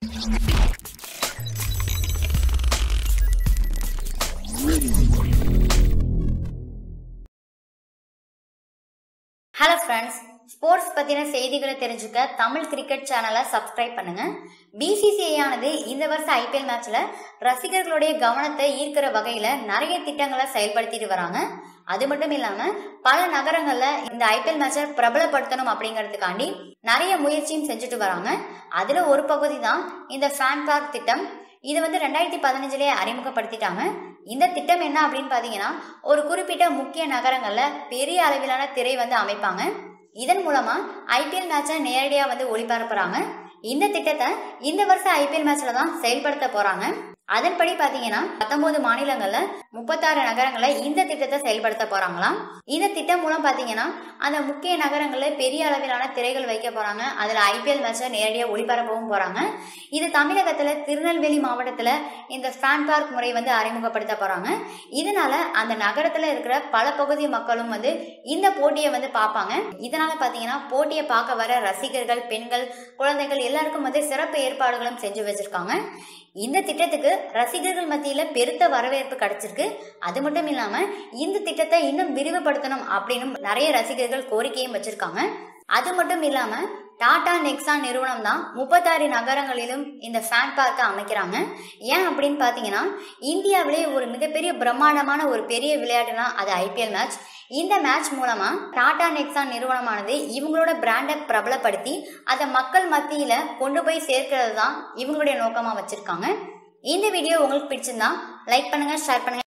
hello friends sports பற்றின செய்திகளை தெரிஞ்சுக்க தமிழ் கிரிக்கெட் சேனலை சப்ஸ்கிரைப் பண்ணுங்க பிசிசிஐ ஆனது இந்த வருஷம் ஐபிஎல் மேட்ச்ல ரசிகர்களுடைய கவனத்தை ஈர்க்கிற வகையில நிறைய திட்டங்களை செயல்படுத்திட்டு வராங்க அது மட்டும் இல்லாம பல நகரங்கள்ல இந்த ஐபிஎல் மேட்சை பிரபலப்படுத்தணும் அப்படிங்கிறதுக்காண்டி நிறைய முயற்சியும் செஞ்சுட்டு வராங்க அதுல ஒரு பகுதி தான் இந்த ஃபேன் பார்க் திட்டம் இது வந்து ரெண்டாயிரத்தி பதினஞ்சுலேயே அறிமுகப்படுத்திட்டாங்க இந்த திட்டம் என்ன அப்படின்னு பார்த்தீங்கன்னா ஒரு குறிப்பிட்ட முக்கிய நகரங்கள்ல பெரிய அளவிலான திரை வந்து அமைப்பாங்க இதன் மூலமா ஐபிஎல் மேட்சை நேரடியாக வந்து ஒளிபரப்புறாங்க இந்த திட்டத்தை இந்த வருஷம் ஐபிஎல் மேட்ச்ல தான் செயல்படுத்த போறாங்க அதன்படி பாத்தீங்கன்னா பத்தொன்பது மாநிலங்கள்ல முப்பத்தாறு நகரங்கள்ல இந்த திட்டத்தை செயல்படுத்த போறாங்களாம் இந்த திட்டம் மூலம் பாத்தீங்கன்னா அந்த முக்கிய நகரங்கள்ல பெரிய அளவிலான திரைகள் வைக்க போறாங்க அதுல ஐபிஎல் மேட்சை நேரடியாக ஒளிபரப்பவும் போறாங்க இது தமிழகத்துல திருநெல்வேலி மாவட்டத்துல இந்த ஃபேன் பார்க் முறை வந்து அறிமுகப்படுத்த போறாங்க இதனால அந்த நகரத்துல இருக்கிற பல பகுதி மக்களும் வந்து இந்த போட்டியை வந்து பார்ப்பாங்க இதனால பாத்தீங்கன்னா போட்டியை பார்க்க வர ரசிகர்கள் பெண்கள் குழந்தைகள் எல்லாருக்கும் வந்து சிறப்பு ஏற்பாடுகளும் செஞ்சு வச்சிருக்காங்க இந்த திட்டத்துக்கு ரசிகர்கள் மத்தியில பெருத்த வரவேற்பு கிடைச்சிருக்கு அது மட்டும் இல்லாம இந்த திட்டத்தை இன்னும் விரிவுபடுத்தணும் அப்படின்னு நிறைய ரசிகர்கள் கோரிக்கையும் வச்சிருக்காங்க அது மட்டும் இல்லாம டாடா நெக்ஸா நிறுவனம் தான் முப்பத்தாறு நகரங்களிலும் இந்த ஃபேன் பார்க்கை அமைக்கிறாங்க ஏன் அப்படின்னு பார்த்தீங்கன்னா இந்தியாவிலே ஒரு மிகப்பெரிய பிரம்மாண்டமான ஒரு பெரிய விளையாட்டுனா அது ஐபிஎல் மேட்ச் இந்த மேட்ச் மூலமா டாடா நெக்ஸா நிறுவனமானது இவங்களோட பிராண்டை பிரபலப்படுத்தி அதை மக்கள் மத்தியில கொண்டு போய் சேர்க்கிறது தான் இவங்களுடைய நோக்கமா வச்சிருக்காங்க இந்த வீடியோ உங்களுக்கு பிடிச்சிருந்தா லைக் பண்ணுங்க ஷேர் பண்ணுங்க